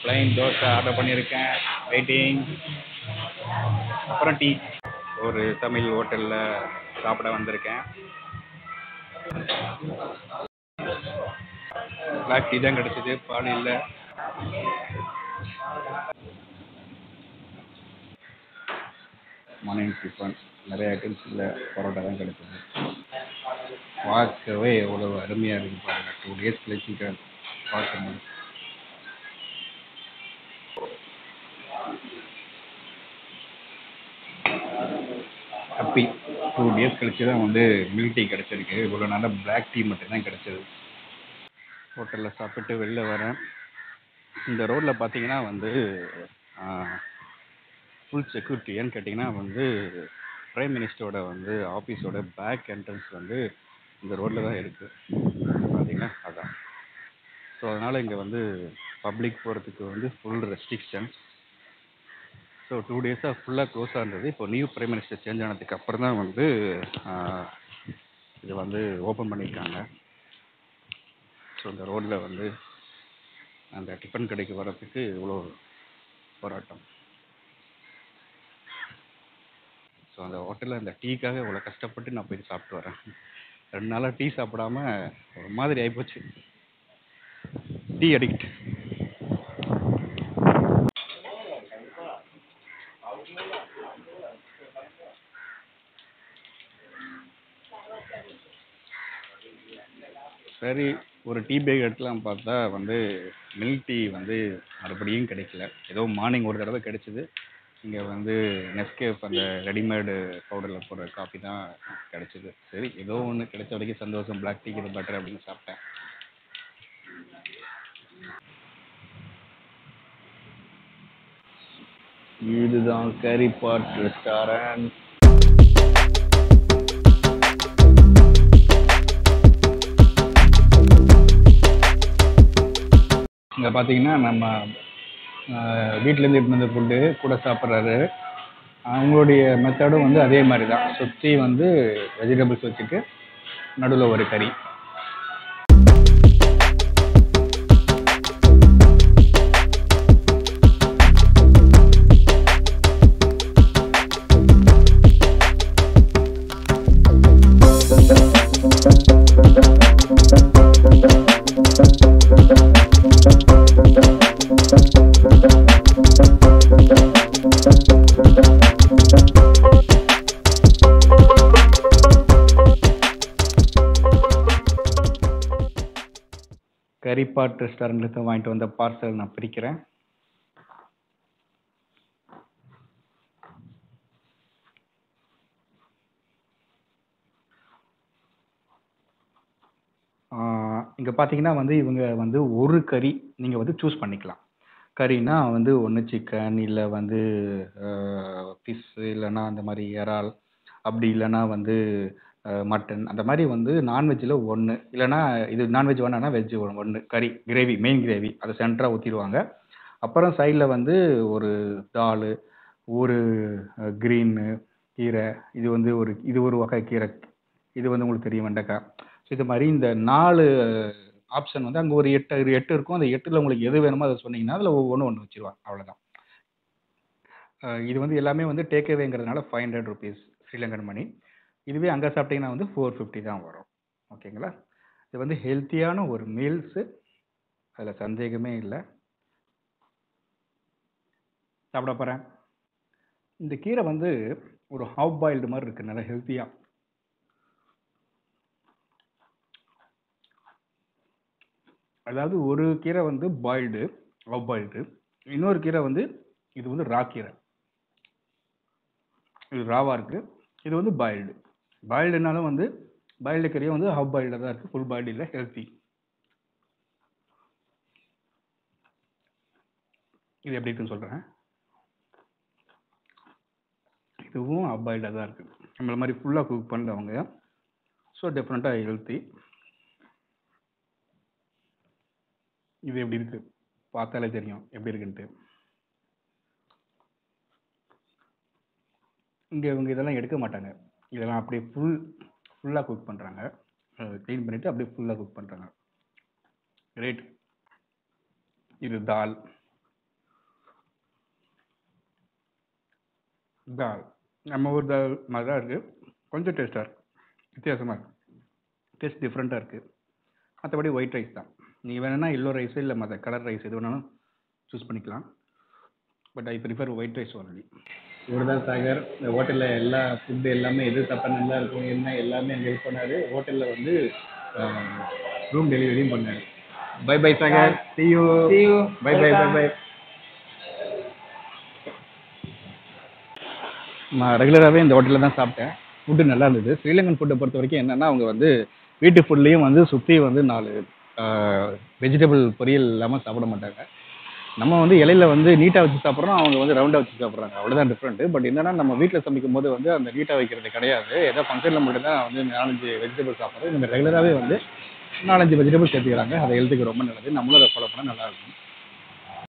Plain dosa order பண்ணியிருக்கேன் waiting அப்புறம் tea ஒரு தமிழ் ஹோட்டலில் சாப்பிட வந்திருக்கேன் பிளாக் டீ தான் கிடச்சிது பால் இல்லை மார்னிங் டிஃபன் நிறைய ஐட்டம்ஸ் இல்லை பரோட்டா தான் கிடச்சிது பார்க்கவே எவ்வளோ அருமையாக இருக்குது பாருங்கள் டூ டேஸ் கழிச்சு பார்க்கணும் ஹாப்பி டூ டேஸ் கழிச்சு தான் வந்து மில்க் டீ கிடச்சிருக்கு இவ்வளோ நாளாக பிளாக் டீ மட்டும்தான் கிடச்சிது ஹோட்டலில் சாப்பிட்டு வெளில வரேன் இந்த ரோட்டில் பார்த்தீங்கன்னா வந்து ஃபுல் செக்யூரிட்டி ஏன்னு கேட்டிங்கன்னா வந்து பிரைம் மினிஸ்டரோட வந்து ஆஃபீஸோட பேக் என்ட்ரன்ஸ் வந்து இந்த ரோட்டில் தான் இருக்குது பார்த்தீங்கன்னா அதான் ஸோ அதனால் இங்கே வந்து பப்ளிக் போகிறதுக்கு வந்து ஃபுல் ரெஸ்ட்ரிக்ஷன் ஸோ டூ டேஸாக ஃபுல்லாக க்ளோஸாக இருந்தது இப்போ நியூ பிரைம் மினிஸ்டர் சேஞ்ச் ஆனதுக்கு அப்புறம் தான் வந்து ஆஹ், இது வந்து ஓப்பன் பண்ணியிருக்காங்க ஸோ இந்த ரோட்டில் வந்து அந்த டிஃபன் கடைக்கு வர்றதுக்கு இவ்வளோ போராட்டம் ஸோ அந்த ஹோட்டலில் அந்த டீக்காக இவ்வளோ கஷ்டப்பட்டு நான் போய் சாப்பிட்டு வரேன் ரெண்டு நாளாக டீ சாப்பிடாம ஒரு மாதிரி ஆகிப்போச்சு டீ அடிக்ட் சரி ஒரு டீ பேக் எடுக்கலாம் பார்த்தா வந்து மில்க் டீ வந்து மறுபடியும் கிடைக்கல ஏதோ மார்னிங் ஒரு தடவை கிடைச்சிது இங்கே வந்து நெஸ்கேஃப் அந்த ரெடிமேடு பவுடரில் போடுற காஃபி தான் கிடைச்சிது சரி ஏதோ ஒன்று கிடைச்ச வரைக்கும் சந்தோஷம் பிளாக் டீக்கு இது பெட்டர் அப்படின்னு சாப்பிட்டேன் இதுதான் கரிபாட் ரெஸ்டாரண்ட் இங்கே பார்த்தீங்கன்னா நம்ம வீட்டிலேருந்து எடுத்து வந்த ஃபுட்டு கூட சாப்பிட்றாரு அவங்களுடைய மெத்தடும் வந்து அதே மாதிரி தான் சுற்றி வந்து வெஜிடபிள்ஸ் வச்சுட்டு நடுவில் ஒரு கறி கரிபாட் ரெஸ்டாரண்ட்லேருந்து வாங்கிட்டு வந்த பார்சல் நான் பிரிக்கிறேன் இங்கே பார்த்தீங்கன்னா வந்து இவங்க வந்து ஒரு கறி நீங்கள் வந்து சூஸ் பண்ணிக்கலாம் கறினா வந்து ஒன்று சிக்கன் இல்லை வந்து ஃபிஷ் இல்லைன்னா அந்த மாதிரி இறால் அப்படி இல்லைன்னா வந்து மட்டன் அந்த மாதிரி வந்து நான்வெஜ்ஜில் ஒன்று இல்லைன்னா இது நான்வெஜ் வேணான்னா வெஜ் ஒன்று கறி கிரேவி மெயின் கிரேவி அதை சென்டராக ஊற்றிடுவாங்க அப்புறம் சைடில் வந்து ஒரு தால் ஒரு க்ரீனு கீரை இது வந்து ஒரு இது ஒரு வகை கீரை இது வந்து உங்களுக்கு தெரியும் வெண்டைக்காய் ஸோ இது மாதிரி இந்த நாலு ஆப்ஷன் வந்து அங்கே ஒரு எட்டு ஒரு எட்டு இருக்கும் அந்த எட்டில் உங்களுக்கு எது வேணுமோ அதை சொன்னீங்கன்னா அதில் ஒவ்வொன்று ஒன்று வச்சுருவாங்க அவ்வளோதான் இது வந்து எல்லாமே வந்து டேக் அவேங்கிறதுனால five hundred rupees Sri Lankan money இதுவே அங்கே சாப்பிட்டீங்கன்னா வந்து ஃபோர் ஃபிஃப்டி தான் வரும் ஓகேங்களா இது வந்து ஹெல்த்தியான ஒரு மீல்ஸு அதில் சந்தேகமே இல்லை சாப்பிட போகிறேன் இந்த கீரை வந்து ஒரு ஹாஃப் பாயில்டு மாதிரி இருக்குது நல்லா ஹெல்த்தியாக அதாவது ஒரு கீரை வந்து பாயில்டு ஹாஃப் பாயில்டு இன்னொரு கீரை வந்து இது வந்து ரா கீரை இது ராவாக இருக்குது இது வந்து பாயில்டு பாயில்டுனாலும் வந்து பாயில்டு கறியும் வந்து ஹாஃப் பாயில்டாக தான் இருக்குது ஃபுல் பாயில்டு இல்லை ஹெல்த்தி இது எப்படி இருக்குன்னு சொல்கிறேன் இதுவும் ஹாஃப் பாயில்டாக தான் இருக்குது நம்மள மாதிரி ஃபுல்லாக குக் பண்ணுறவங்க ஸோ டெஃபினட்டாக ஹெல்த்தி இது எப்படி இருக்கு பார்த்தாலே தெரியும் எப்படி இருக்குன்ட்டு இங்கே இவங்க இதெல்லாம் எடுக்க மாட்டாங்க இதெல்லாம் அப்படியே ஃபுல் ஃபுல்லாக குக் பண்ணுறாங்க க்ளீன் பண்ணிவிட்டு அப்படியே ஃபுல்லாக குக் பண்ணுறாங்க கிரேட் இது தால் தால் நம்ம ஊர் தால் மாதிரி தான் இருக்குது கொஞ்சம் டேஸ்ட்டாக இருக்குது வித்தியாசமாக இருக்குது டேஸ்ட் டிஃப்ரெண்ட்டாக இருக்குது மற்றபடி ஒயிட் ரைஸ் தான் நீங்கள் வேணும்னா எல்லோ ரைஸ் இல்லை மற்ற கலர் ரைஸ் எது வேணாலும் சூஸ் பண்ணிக்கலாம் but I prefer white rice only இவர் தான் சாகர் இந்த ஹோட்டலில் எல்லா ஃபுட்டு எல்லாமே எது சாப்பிட்டா நல்லா இருக்கும் என்ன எல்லாமே எனக்கு ஹெல்ப் பண்ணார் ஹோட்டலில் வந்து ரூம் டெலிவரியும் பண்ணார் bye bye Sagar see you See you. Bye bye bye bye நான் ரெகுலராகவே இந்த ஹோட்டலில் தான் சாப்பிட்டேன் ஃபுட்டு நல்லா இருந்தது ஸ்ரீலங்கன் ஃபுட்டை பொறுத்த வரைக்கும் என்னென்னா அவங்க வந்து வீட்டு ஃபுட்லேயும் வந்து சுற்றி வந்து நாலு வெஜிடபிள் பொரியல் இல்லாமல் சாப்பிட மாட்டாங்க நம்ம வந்து இலையில வந்து நீட்டாக வச்சு சாப்பிட்றோம் அவங்க வந்து ரவுண்டாக வச்சு சாப்பிட்றாங்க அவ்வளோதான் டிஃப்ரெண்ட்டு பட் என்னன்னா நம்ம வீட்டில் சமைக்கும் போது வந்து அந்த நீட்டாக வைக்கிறது கிடையாது ஏதோ ஃபங்க்ஷனில் மட்டும் தான் வந்து நாலஞ்சு வெஜிடபிள் சாப்பிட்றோம் இந்த ரெகுலராகவே வந்து நாலஞ்சு வெஜிடபிள் சேர்த்துக்கிறாங்க அது ஹெல்த்துக்கு ரொம்ப நல்லது நம்மளும் அதை ஃபாலோ பண்ணால் நல்லாயிருக்கும்